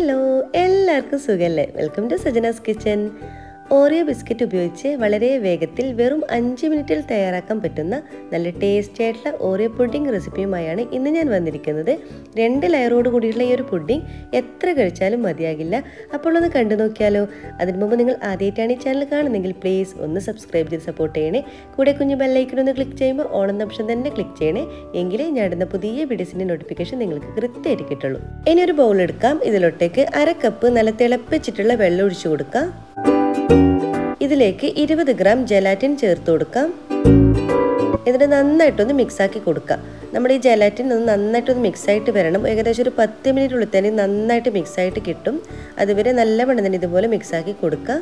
hello എല്ലാവർക്കും സുഖല്ലേ welcome to Sajana's kitchen Oreo biscuit ഉപയോഗിച്ച് വളരെ വേഗത്തിൽ വെറും അഞ്ച് മിനിറ്റിൽ തയ്യാറാക്കാൻ പറ്റുന്ന നല്ല ടേസ്റ്റി ആയിട്ടുള്ള ഓറിയോ പുഡിംഗ് റെസിപ്പിയുമായാണ് ഇന്ന് ഞാൻ വന്നിരിക്കുന്നത് രണ്ട് ലെയറോട് കൂടിയുള്ള ഈ ഒരു പുഡിംഗ് എത്ര കഴിച്ചാലും മതിയാകില്ല അപ്പോൾ ഒന്ന് കണ്ടു നോക്കിയാലോ അതിനു മുമ്പ് നിങ്ങൾ ആദ്യമായിട്ടാണ് ഈ ചാനൽ കാണുന്നെങ്കിൽ പ്ലീസ് ഒന്ന് സബ്സ്ക്രൈബ് ചെയ്ത് സപ്പോർട്ട് ചെയ്യണേ കൂടെ കുഞ്ഞു ബെല്ലൈക്കൺ ഒന്ന് ക്ലിക്ക് ചെയ്യുമ്പോൾ ഓൺ എന്ന ഓപ്ഷൻ തന്നെ ക്ലിക്ക് ചെയ്യണേ എങ്കിലേ ഞാൻ ഇടുന്ന പുതിയ വീഡിയോസിൻ്റെ നോട്ടിഫിക്കേഷൻ നിങ്ങൾക്ക് കൃത്യമായിട്ട് കിട്ടുള്ളൂ ഇനി ഒരു ബൗൾ എടുക്കാം ഇതിലോട്ടേക്ക് അര കപ്പ് നല്ല തിളപ്പിച്ചിട്ടുള്ള വെള്ളം ഒഴിച്ചു കൊടുക്കാം ഇതിലേക്ക് ഇരുപത് ഗ്രാം ജലാറ്റിൻ ചേർത്ത് കൊടുക്കാം എന്നിട്ട് നന്നായിട്ടൊന്ന് മിക്സാക്കി കൊടുക്കാം നമ്മുടെ ഈ ജലാറ്റിൻ ഒന്ന് നന്നായിട്ടൊന്ന് മിക്സായിട്ട് വരണം ഏകദേശം ഒരു പത്ത് മിനിറ്റിനുള്ളിൽ തന്നെ നന്നായിട്ട് മിക്സായിട്ട് കിട്ടും അതുവരെ നല്ലവണ്ണം തന്നെ ഇതുപോലെ മിക്സാക്കി കൊടുക്കുക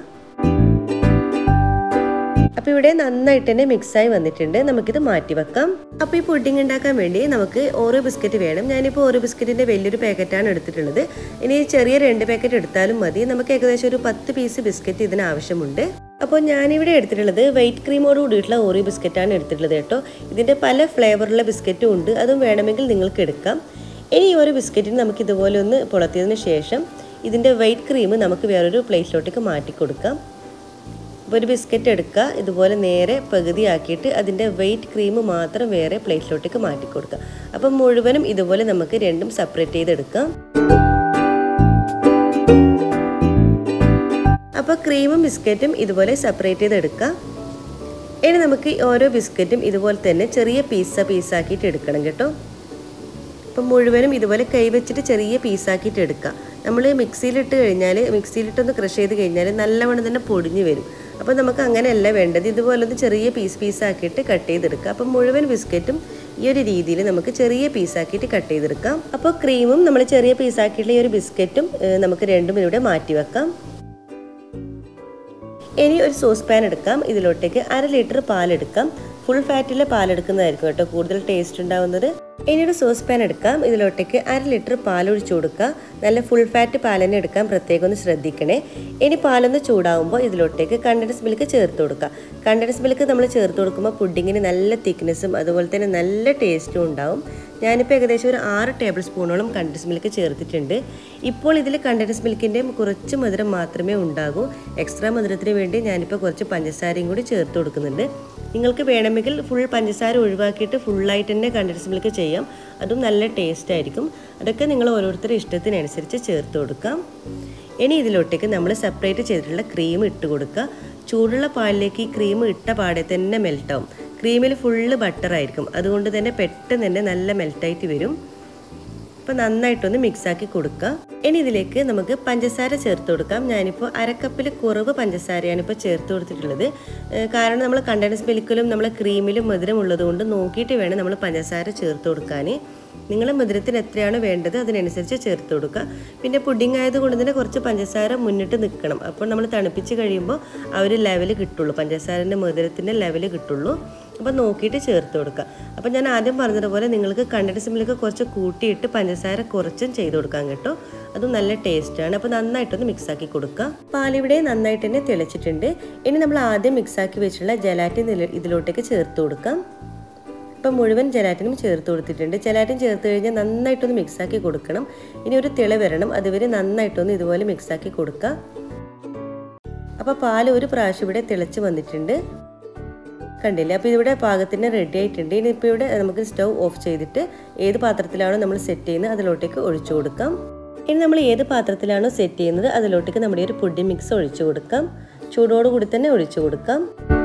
അപ്പോൾ ഇവിടെ നന്നായിട്ട് തന്നെ മിക്സായി വന്നിട്ടുണ്ട് നമുക്കിത് മാറ്റി വെക്കാം അപ്പോൾ ഈ പുഡിംഗ് ഉണ്ടാക്കാൻ വേണ്ടി നമുക്ക് ഓരോ ബിസ്ക്കറ്റ് വേണം ഞാനിപ്പോൾ ഓരോ ബിസ്ക്കറ്റിൻ്റെ വലിയൊരു പാക്കറ്റാണ് എടുത്തിട്ടുള്ളത് ഇനി ചെറിയ രണ്ട് പാക്കറ്റ് എടുത്താലും മതി നമുക്ക് ഏകദേശം ഒരു പത്ത് പീസ് ബിസ്ക്കറ്റ് ഇതിന് ആവശ്യമുണ്ട് അപ്പോൾ ഞാനിവിടെ എടുത്തിട്ടുള്ളത് വൈറ്റ് ക്രീമോട് കൂടിയിട്ടുള്ള ഓറിയോ ബിസ്ക്കറ്റാണ് എടുത്തിട്ടുള്ളത് കേട്ടോ ഇതിൻ്റെ പല ഫ്ലേവറുള്ള ബിസ്ക്കറ്റും ഉണ്ട് അതും വേണമെങ്കിൽ നിങ്ങൾക്ക് എടുക്കാം ഇനി ഈ ഒരു ബിസ്ക്കറ്റിന് നമുക്ക് ഇതുപോലെ ഒന്ന് പുളത്തിയതിന് ശേഷം ഇതിൻ്റെ വൈറ്റ് ക്രീം നമുക്ക് വേറൊരു പ്ലേറ്റിലോട്ടേക്ക് മാറ്റി കൊടുക്കാം അപ്പോൾ ഒരു ബിസ്ക്കറ്റ് എടുക്കുക ഇതുപോലെ നേരെ പകുതിയാക്കിയിട്ട് അതിൻ്റെ വെയിറ്റ് ക്രീം മാത്രം വേറെ പ്ലേറ്റിലോട്ടേക്ക് മാറ്റി കൊടുക്കുക അപ്പം മുഴുവനും ഇതുപോലെ നമുക്ക് രണ്ടും സെപ്പറേറ്റ് ചെയ്തെടുക്കാം അപ്പോൾ ക്രീമും ബിസ്ക്കറ്റും ഇതുപോലെ സെപ്പറേറ്റ് ചെയ്തെടുക്കാം ഇനി നമുക്ക് ഓരോ ബിസ്ക്കറ്റും ഇതുപോലെ തന്നെ ചെറിയ പീസ പീസാക്കിയിട്ട് എടുക്കണം കേട്ടോ അപ്പം മുഴുവനും ഇതുപോലെ കൈവച്ചിട്ട് ചെറിയ പീസാക്കിയിട്ട് എടുക്കുക നമ്മൾ മിക്സിയിലിട്ട് കഴിഞ്ഞാൽ മിക്സിയിലിട്ടൊന്ന് ക്രഷ് ചെയ്ത് കഴിഞ്ഞാൽ നല്ലവണ്ണം തന്നെ പൊടിഞ്ഞ് വരും അപ്പോൾ നമുക്ക് അങ്ങനെയല്ല വേണ്ടത് ഇതുപോലെ ഒന്ന് ചെറിയ പീസ് പീസാക്കിയിട്ട് കട്ട് ചെയ്തെടുക്കുക അപ്പം മുഴുവൻ ബിസ്ക്കറ്റും ഈ ഒരു രീതിയിൽ നമുക്ക് ചെറിയ പീസാക്കിയിട്ട് കട്ട് ചെയ്തെടുക്കാം അപ്പോൾ ക്രീമും നമ്മൾ ചെറിയ പീസാക്കിയിട്ടുള്ള ഈ ഒരു ബിസ്ക്കറ്റും നമുക്ക് രണ്ടും ഇവിടെ മാറ്റി വെക്കാം ഇനി ഒരു സോസ് പാൻ എടുക്കാം ഇതിലോട്ടേക്ക് അര ലിറ്റർ പാലെടുക്കാം ഫുൾ ഫാറ്റിലെ പാലെടുക്കുന്നതായിരിക്കും കേട്ടോ കൂടുതൽ ടേസ്റ്റ് ഉണ്ടാവുന്നത് ഇനി ഒരു സോസ് പാൻ എടുക്കാം ഇതിലോട്ടേക്ക് അര ലിറ്റർ പാൽ ഒഴിച്ചു കൊടുക്കുക നല്ല ഫുൾ ഫാറ്റ് പാൽ തന്നെ എടുക്കാൻ പ്രത്യേകം ഒന്ന് ശ്രദ്ധിക്കണേ ഇനി പാലൊന്ന് ചൂടാവുമ്പോൾ ഇതിലോട്ടേക്ക് കണ്ടൻസ് മിൽക്ക് ചേർത്ത് കൊടുക്കുക കണ്ടൻസ് മിൽക്ക് നമ്മൾ ചേർത്ത് കൊടുക്കുമ്പോൾ പുഡിങ്ങിന് നല്ല തിക്നെസ്സും അതുപോലെ തന്നെ നല്ല ടേസ്റ്റും ഉണ്ടാവും ഞാനിപ്പോൾ ഏകദേശം ഒരു ആറ് ടേബിൾ സ്പൂണോളം കണ്ടൻസ് മിൽക്ക് ചേർത്തിട്ടുണ്ട് ഇപ്പോൾ ഇതിൽ കണ്ടൻസ് മിൽക്കിൻ്റെ കുറച്ച് മധുരം മാത്രമേ ഉണ്ടാകൂ എക്സ്ട്രാ മധുരത്തിന് വേണ്ടി ഞാനിപ്പോൾ കുറച്ച് പഞ്ചസാരയും കൂടി ചേർത്ത് കൊടുക്കുന്നുണ്ട് നിങ്ങൾക്ക് വേണമെങ്കിൽ ഫുൾ പഞ്ചസാര ഒഴിവാക്കിയിട്ട് ഫുള്ളായിട്ട് തന്നെ കണ്ടൻസ് മിൽക്ക് ചെയ്യാം അതും നല്ല ടേസ്റ്റ് ആയിരിക്കും അതൊക്കെ നിങ്ങൾ ഓരോരുത്തരുടെ ഇഷ്ടത്തിനനുസരിച്ച് ചേർത്ത് കൊടുക്കാം ഇനി ഇതിലോട്ടേക്ക് നമ്മൾ സെപ്പറേറ്റ് ചെയ്തിട്ടുള്ള ക്രീം ഇട്ട് കൊടുക്കുക ചൂടുള്ള പാലിലേക്ക് ഈ ക്രീം ഇട്ട പാടെ തന്നെ മെൽട്ടാവും ക്രീമിൽ ഫുള്ള് ബട്ടറായിരിക്കും അതുകൊണ്ട് തന്നെ പെട്ടെന്ന് തന്നെ നല്ല മെൽറ്റായിട്ട് വരും അപ്പോൾ നന്നായിട്ടൊന്ന് മിക്സാക്കി കൊടുക്കുക ഇനി ഇതിലേക്ക് നമുക്ക് പഞ്ചസാര ചേർത്ത് കൊടുക്കാം ഞാനിപ്പോൾ അരക്കപ്പിൽ കുറവ് പഞ്ചസാരയാണ് ഇപ്പോൾ ചേർത്ത് കൊടുത്തിട്ടുള്ളത് കാരണം നമ്മൾ കണ്ടൻസ് മിൽക്കിലും നമ്മളെ ക്രീമിലും മധുരം ഉള്ളതുകൊണ്ട് നോക്കിയിട്ട് വേണം നമ്മൾ പഞ്ചസാര ചേർത്ത് കൊടുക്കാൻ നിങ്ങൾ മധുരത്തിന് എത്രയാണ് വേണ്ടത് അതിനനുസരിച്ച് ചേർത്ത് കൊടുക്കുക പിന്നെ പുഡിംഗ് ആയതുകൊണ്ട് തന്നെ കുറച്ച് പഞ്ചസാര മുന്നിട്ട് നിൽക്കണം അപ്പോൾ നമ്മൾ തണുപ്പിച്ച് കഴിയുമ്പോൾ ആ ഒരു ലെവൽ കിട്ടുള്ളൂ പഞ്ചസാരൻ്റെ മധുരത്തിൻ്റെ ലെവൽ കിട്ടുള്ളൂ അപ്പോൾ നോക്കിയിട്ട് ചേർത്ത് കൊടുക്കുക അപ്പോൾ ഞാൻ ആദ്യം പറഞ്ഞതുപോലെ നിങ്ങൾക്ക് കണ്ടൻസ് മിൽക്ക് കുറച്ച് കൂട്ടിയിട്ട് പഞ്ചസാര കുറച്ചും ചെയ്ത് കൊടുക്കാം കേട്ടോ അതും നല്ല ടേസ്റ്റാണ് അപ്പോൾ നന്നായിട്ടൊന്ന് മിക്സാക്കി കൊടുക്കുക പാലിവിടെ നന്നായിട്ട് തന്നെ തിളച്ചിട്ടുണ്ട് ഇനി നമ്മൾ ആദ്യം മിക്സാക്കി വെച്ചിട്ടുള്ള ജലാറ്റിൻ ഇതിലോട്ടേക്ക് ചേർത്ത് കൊടുക്കാം ഇപ്പം മുഴുവൻ ജലാറ്റിനും ചേർത്ത് കൊടുത്തിട്ടുണ്ട് ജലാറ്റിൻ ചേർത്ത് കഴിഞ്ഞാൽ നന്നായിട്ടൊന്ന് മിക്സാക്കി കൊടുക്കണം ഇനി ഒരു തിള വരണം അതുവരെ നന്നായിട്ടൊന്ന് ഇതുപോലെ മിക്സാക്കി കൊടുക്കുക അപ്പോൾ പാൽ ഒരു പ്രാവശ്യം ഇവിടെ തിളച്ച് വന്നിട്ടുണ്ട് കണ്ടില്ലേ അപ്പോൾ ഇതിവിടെ പാകത്തിന് റെഡി ആയിട്ടുണ്ട് ഇനി ഇപ്പോൾ ഇവിടെ നമുക്ക് സ്റ്റൗ ഓഫ് ചെയ്തിട്ട് ഏത് പാത്രത്തിലാണോ നമ്മൾ സെറ്റ് ചെയ്യുന്നത് അതിലോട്ടേക്ക് ഒഴിച്ചു കൊടുക്കാം ഇനി നമ്മൾ ഏത് പാത്രത്തിലാണോ സെറ്റ് ചെയ്യുന്നത് അതിലോട്ടേക്ക് നമ്മുടെ ഒരു പുഡിംഗ് മിക്സ് ഒഴിച്ചു കൊടുക്കാം ചൂടോടുകൂടി തന്നെ ഒഴിച്ചു കൊടുക്കാം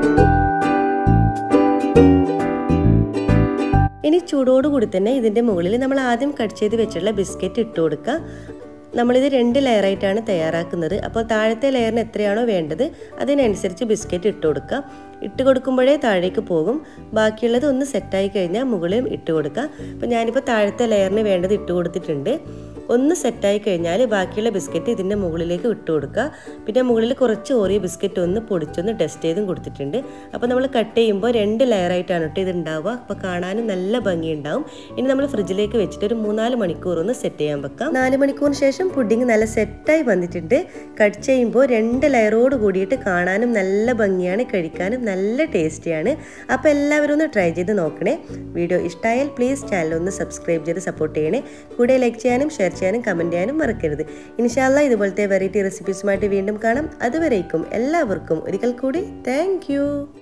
ഇനി ചൂടോടുകൂടി തന്നെ ഇതിൻ്റെ മുകളിൽ നമ്മൾ ആദ്യം കട്ട് ചെയ്ത് വെച്ചിട്ടുള്ള ബിസ്ക്കറ്റ് ഇട്ട് കൊടുക്കുക നമ്മളിത് രണ്ട് ലെയറായിട്ടാണ് തയ്യാറാക്കുന്നത് അപ്പോൾ താഴത്തെ ലെയറിന് എത്രയാണോ വേണ്ടത് അതിനനുസരിച്ച് ബിസ്ക്കറ്റ് ഇട്ട് കൊടുക്കുക ഇട്ട് കൊടുക്കുമ്പോഴേ താഴേക്ക് പോകും ബാക്കിയുള്ളത് ഒന്ന് സെറ്റായി കഴിഞ്ഞാൽ മുകളിലും ഇട്ട് കൊടുക്കുക അപ്പോൾ ഞാനിപ്പോൾ താഴത്തെ ലെയറിന് വേണ്ടത് ഇട്ട് കൊടുത്തിട്ടുണ്ട് ഒന്ന് സെറ്റായി കഴിഞ്ഞാൽ ബാക്കിയുള്ള ബിസ്ക്കറ്റ് ഇതിൻ്റെ മുകളിലേക്ക് ഇട്ട് കൊടുക്കുക പിന്നെ മുകളിൽ കുറച്ച് ഓറിയോ ബിസ്ക്കറ്റ് ഒന്ന് പൊടിച്ചൊന്ന് ടെസ്റ്റ് ചെയ്തും കൊടുത്തിട്ടുണ്ട് അപ്പോൾ നമ്മൾ കട്ട് ചെയ്യുമ്പോൾ രണ്ട് ലെയറായിട്ടാണ് കേട്ടോ ഇത് ഉണ്ടാവുക അപ്പോൾ കാണാനും നല്ല ഭംഗിയുണ്ടാവും ഇനി നമ്മൾ ഫ്രിഡ്ജിലേക്ക് വെച്ചിട്ട് ഒരു മൂന്നാല് മണിക്കൂർ ഒന്ന് സെറ്റ് ചെയ്യാൻ വെക്കാം നാല് മണിക്കൂറിന് ശേഷം പുഡിങ് നല്ല സെറ്റായി വന്നിട്ടുണ്ട് കട്ട് ചെയ്യുമ്പോൾ രണ്ട് ലെയറോട് കൂടിയിട്ട് കാണാനും നല്ല ഭംഗിയാണ് കഴിക്കാനും നല്ല ടേസ്റ്റിയാണ് അപ്പോൾ എല്ലാവരും ഒന്ന് ട്രൈ ചെയ്ത് നോക്കണേ വീഡിയോ ഇഷ്ടമായാൽ പ്ലീസ് ചാനൽ ഒന്ന് സബ്സ്ക്രൈബ് ചെയ്ത് സപ്പോർട്ട് ചെയ്യണേ കൂടെ ലൈക്ക് ചെയ്യാനും ഷെയർ ചെയ്യാനും കമൻറ്റ് ചെയ്യാനും മറക്കരുത് ഇൻഷാല്ല ഇതുപോലത്തെ വെറൈറ്റി റെസിപ്പീസുമായിട്ട് വീണ്ടും കാണാം അതുവരേക്കും എല്ലാവർക്കും ഒരിക്കൽ കൂടി താങ്ക്